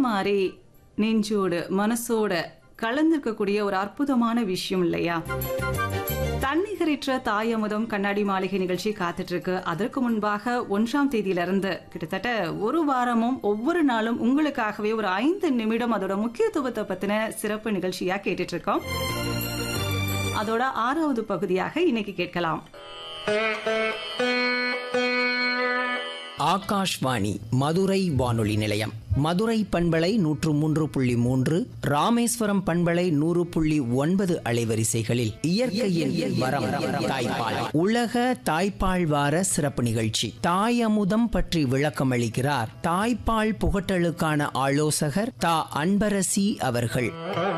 மாதிரி நெஞ்சோடு மனசோட கலந்திருக்கக்கூடிய ஒரு அற்புதமான விஷயம் இல்லையா தன்னிகரற்ற தாயமுதம் கண்ணாடி மாளிகை நிகழ்ச்சி காத்துட்டு இருக்கு அதற்கு முன்பாக ஒன்றாம் தேதியிலிருந்து கிட்டத்தட்ட ஒரு வாரமும் ஒவ்வொரு நாளும் உங்களுக்காகவே ஒரு ஐந்து நிமிடம் அதோட முக்கியத்துவத்தை பத்தின சிறப்பு நிகழ்ச்சியா கேட்டுட்டு இருக்கோம் அதோட ஆறாவது பகுதியாக இன்னைக்கு கேட்கலாம் ஆகாஷ்வாணி மதுரை வானொலி நிலையம் மதுரை பண்பலை நூற்று மூன்று புள்ளி மூன்று ராமேஸ்வரம் பண்பலை நூறு புள்ளி ஒன்பது அலைவரிசைகளில் இயற்கையின் வரம் தாய்ப்பால் உலக தாய்ப்பால் வார சிறப்பு நிகழ்ச்சி தாயமுதம் பற்றி விளக்கமளிக்கிறார் தாய்ப்பால் புகட்டலுக்கான ஆலோசகர் தா அன்பரசி அவர்கள்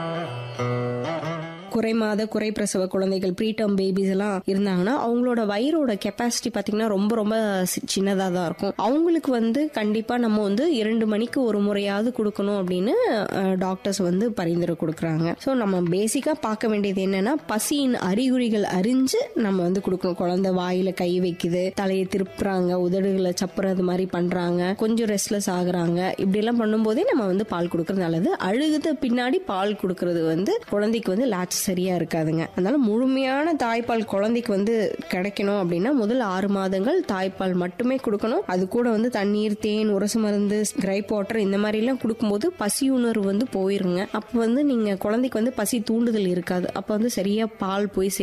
குறை மாத குறை பிரசவ குழந்தைகள் ப்ரீடம் பேபிஸ் எல்லாம் இருந்தாங்கன்னா அவங்களோட வயிறோட கெப்பாசிட்டி பார்த்தீங்கன்னா ரொம்ப ரொம்ப சின்னதாக தான் இருக்கும் அவங்களுக்கு வந்து கண்டிப்பாக நம்ம வந்து இரண்டு மணிக்கு ஒரு முறையாவது கொடுக்கணும் அப்படின்னு டாக்டர்ஸ் வந்து பரிந்துரை கொடுக்குறாங்க ஸோ நம்ம பேசிக்காக பார்க்க வேண்டியது என்னன்னா பசியின் அறிகுறிகள் அறிஞ்சு நம்ம வந்து கொடுக்கணும் குழந்தை வாயில கை வைக்குது தலையை திருப்புறாங்க உதடுகளை சப்புறது மாதிரி பண்றாங்க கொஞ்சம் ரெஸ்ட்லெஸ் ஆகுறாங்க இப்படி எல்லாம் பண்ணும்போதே நம்ம வந்து பால் கொடுக்கறது நல்லது அழுகுத பின்னாடி பால் கொடுக்கறது வந்து குழந்தைக்கு வந்து லாட்ச் சரியா இருக்காதுங்க அதனால முழுமையான தாய்ப்பால் குழந்தைக்கு வந்து கிடைக்கணும் அப்படின்னா முதல் ஆறு மாதங்கள் தாய்ப்பால் மட்டுமே கொடுக்கணும் அது கூட வந்து தண்ணீர் தேன் உரசு மருந்து கிரைப் வாட்டர் இந்த மாதிரி எல்லாம் கொடுக்கும்போது பசி உணர்வு வந்து போயிருங்க அப்போ வந்து நீங்க குழந்தைக்கு வந்து பசி தூண்டுதல் இருக்காது அப்போ வந்து சரியா பால் போய்